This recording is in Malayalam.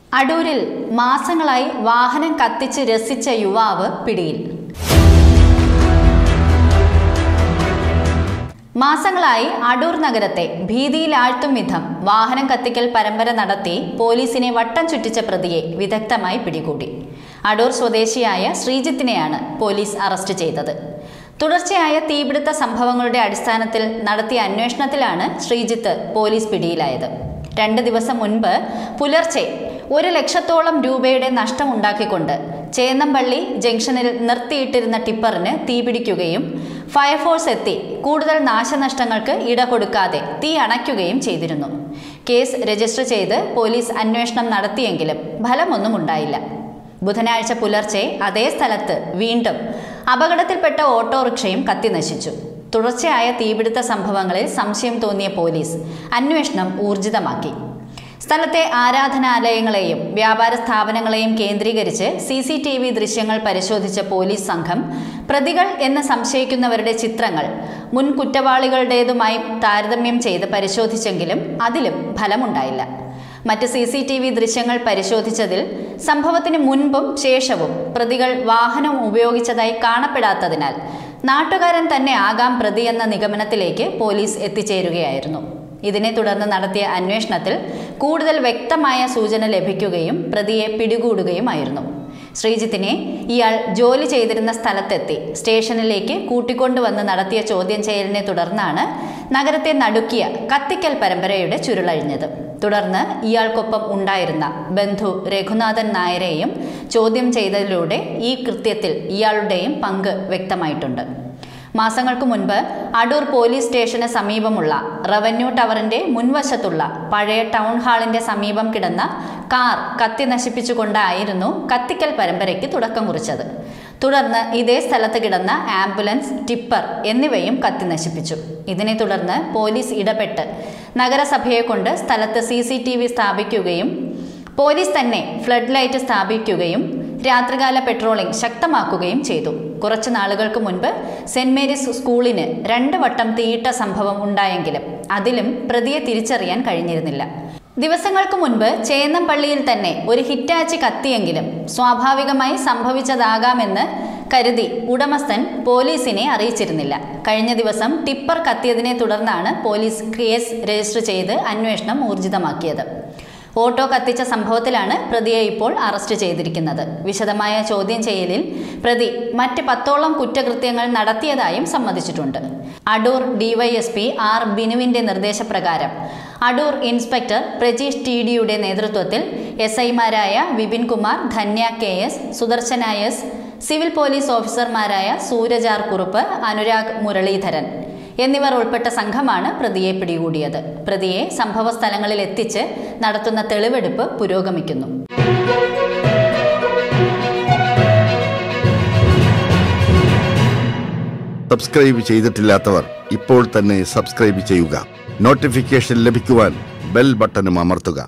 അടൂരിൽ മാസങ്ങളായി വാഹനം കത്തിച്ച് രസിച്ച യുവാവ് പിടിയിൽ മാസങ്ങളായി അടൂർ നഗരത്തെ ഭീതിയിലാഴ്ത്തും വിധം വാഹനം കത്തിക്കൽ പരമ്പര നടത്തി പോലീസിനെ വട്ടം ചുറ്റിച്ച പ്രതിയെ വിദഗ്ധമായി പിടികൂടി അടൂർ സ്വദേശിയായ ശ്രീജിത്തിനെയാണ് പോലീസ് അറസ്റ്റ് ചെയ്തത് തുടർച്ചയായ തീപിടുത്ത സംഭവങ്ങളുടെ അടിസ്ഥാനത്തിൽ നടത്തിയ അന്വേഷണത്തിലാണ് ശ്രീജിത്ത് പോലീസ് പിടിയിലായത് രണ്ട് ദിവസം മുൻപ് പുലർച്ചെ ഒരു ലക്ഷത്തോളം രൂപയുടെ നഷ്ടമുണ്ടാക്കിക്കൊണ്ട് ചേന്നമ്പള്ളി ജംഗ്ഷനിൽ നിർത്തിയിട്ടിരുന്ന ടിപ്പറിന് തീപിടിക്കുകയും ഫയർഫോഴ്സ് എത്തി കൂടുതൽ നാശനഷ്ടങ്ങൾക്ക് ഇട കൊടുക്കാതെ തീ അണയ്ക്കുകയും ചെയ്തിരുന്നു കേസ് രജിസ്റ്റർ ചെയ്ത് പോലീസ് അന്വേഷണം നടത്തിയെങ്കിലും ഫലമൊന്നും ഉണ്ടായില്ല ബുധനാഴ്ച പുലർച്ചെ അതേ സ്ഥലത്ത് വീണ്ടും അപകടത്തിൽപ്പെട്ട ഓട്ടോറിക്ഷയും കത്തിനശിച്ചു തുടർച്ചയായ തീപിടുത്ത സംഭവങ്ങളിൽ സംശയം തോന്നിയ പോലീസ് അന്വേഷണം ഊർജിതമാക്കി സ്ഥലത്തെ ആരാധനാലയങ്ങളെയും വ്യാപാര സ്ഥാപനങ്ങളെയും കേന്ദ്രീകരിച്ച് സി സി ടി വി ദൃശ്യങ്ങൾ പരിശോധിച്ച പോലീസ് സംഘം പ്രതികൾ എന്ന് സംശയിക്കുന്നവരുടെ ചിത്രങ്ങൾ മുൻ കുറ്റവാളികളുടേതുമായി താരതമ്യം ചെയ്ത് പരിശോധിച്ചെങ്കിലും അതിലും ഫലമുണ്ടായില്ല മറ്റ് സി സി ടി വി ദൃശ്യങ്ങൾ പരിശോധിച്ചതിൽ സംഭവത്തിന് മുൻപും ശേഷവും പ്രതികൾ വാഹനം ഉപയോഗിച്ചതായി കാണപ്പെടാത്തതിനാൽ നാട്ടുകാരൻ തന്നെ ആകാം പ്രതി എന്ന നിഗമനത്തിലേക്ക് പോലീസ് എത്തിച്ചേരുകയായിരുന്നു ഇതിനെ തുടർന്ന് നടത്തിയ അന്വേഷണത്തിൽ കൂടുതൽ വ്യക്തമായ സൂചന ലഭിക്കുകയും പ്രതിയെ പിടികൂടുകയുമായിരുന്നു ശ്രീജിത്തിനെ ഇയാൾ ജോലി ചെയ്തിരുന്ന സ്ഥലത്തെത്തി സ്റ്റേഷനിലേക്ക് കൂട്ടിക്കൊണ്ടുവന്ന് നടത്തിയ ചോദ്യം ചെയ്യലിനെ തുടർന്നാണ് നഗരത്തെ നടുക്കിയ കത്തിക്കൽ പരമ്പരയുടെ ചുരുളഴിഞ്ഞത് തുടർന്ന് ഇയാൾക്കൊപ്പം ഉണ്ടായിരുന്ന ബന്ധു രഘുനാഥൻ നായരെയും ചോദ്യം ചെയ്തതിലൂടെ ഈ കൃത്യത്തിൽ ഇയാളുടെയും പങ്ക് വ്യക്തമായിട്ടുണ്ട് മാസങ്ങൾക്ക് മുൻപ് അടൂർ പോലീസ് സ്റ്റേഷന് സമീപമുള്ള റവന്യൂ ടവറിന്റെ മുൻവശത്തുള്ള പഴയ ടൗൺ ഹാളിന്റെ സമീപം കിടന്ന കാർ കത്തി നശിപ്പിച്ചുകൊണ്ടായിരുന്നു കത്തിക്കൽ പരമ്പരയ്ക്ക് തുടക്കം കുറിച്ചത് തുടർന്ന് ഇതേ സ്ഥലത്ത് കിടന്ന ആംബുലൻസ് ടിപ്പർ എന്നിവയും കത്തി നശിപ്പിച്ചു ഇതിനെ തുടർന്ന് പോലീസ് ഇടപെട്ട് നഗരസഭയെ കൊണ്ട് സ്ഥലത്ത് സി സി ടി വി സ്ഥാപിക്കുകയും പോലീസ് തന്നെ ഫ്ലഡ് ലൈറ്റ് സ്ഥാപിക്കുകയും രാത്രികാല പെട്രോളിംഗ് ശക്തമാക്കുകയും ചെയ്തു കുറച്ചു നാളുകൾക്ക് മുൻപ് സെന്റ് മേരീസ് സ്കൂളിന് രണ്ട് വട്ടം തീയിട്ട സംഭവം ഉണ്ടായെങ്കിലും അതിലും പ്രതിയെ തിരിച്ചറിയാൻ കഴിഞ്ഞിരുന്നില്ല ദിവസങ്ങൾക്ക് മുൻപ് ചേന്നമ്പള്ളിയിൽ തന്നെ ഒരു ഹിറ്റാച്ചി കത്തിയെങ്കിലും സ്വാഭാവികമായി സംഭവിച്ചതാകാമെന്ന് കരുതി ഉടമസ്ഥൻ പോലീസിനെ അറിയിച്ചിരുന്നില്ല കഴിഞ്ഞ ദിവസം ടിപ്പർ കത്തിയതിനെ തുടർന്നാണ് പോലീസ് കേസ് രജിസ്റ്റർ ചെയ്ത് അന്വേഷണം ഊർജിതമാക്കിയത് ഓട്ടോ കത്തിച്ച സംഭവത്തിലാണ് പ്രതിയെ ഇപ്പോൾ അറസ്റ്റ് ചെയ്തിരിക്കുന്നത് വിശദമായ ചോദ്യം ചെയ്യലിൽ പ്രതി മറ്റ് പത്തോളം കുറ്റകൃത്യങ്ങൾ നടത്തിയതായും സമ്മതിച്ചിട്ടുണ്ട് അടൂർ ഡിവൈഎസ്പി ആർ ബിനുവിന്റെ നിർദ്ദേശപ്രകാരം അടൂർ ഇൻസ്പെക്ടർ പ്രജീഷ് ടി ഡിയുടെ നേതൃത്വത്തിൽ എസ് ഐമാരായ Vipin Kumar Dhanya K S Sudarshana S civil police ഓഫീസർമാരായ സൂരജാർ കുറുപ്പ് അനുരാഗ് മുരളീധരൻ എന്നിവർ ഉൾപ്പെട്ട സംഘമാണ് പ്രതിയെ പിടികൂടിയത് പ്രതിയെ സംഭവ സ്ഥലങ്ങളിൽ എത്തിച്ച് നടത്തുന്ന തെളിവെടുപ്പ് പുരോഗമിക്കുന്നു സബ്സ്ക്രൈബ് ചെയ്തിട്ടില്ലാത്തവർ ഇപ്പോൾ തന്നെ സബ്സ്ക്രൈബ് ചെയ്യുക നോട്ടിഫിക്കേഷൻ ലഭിക്കുവാൻ ബെൽ ബട്ടണും അമർത്തുക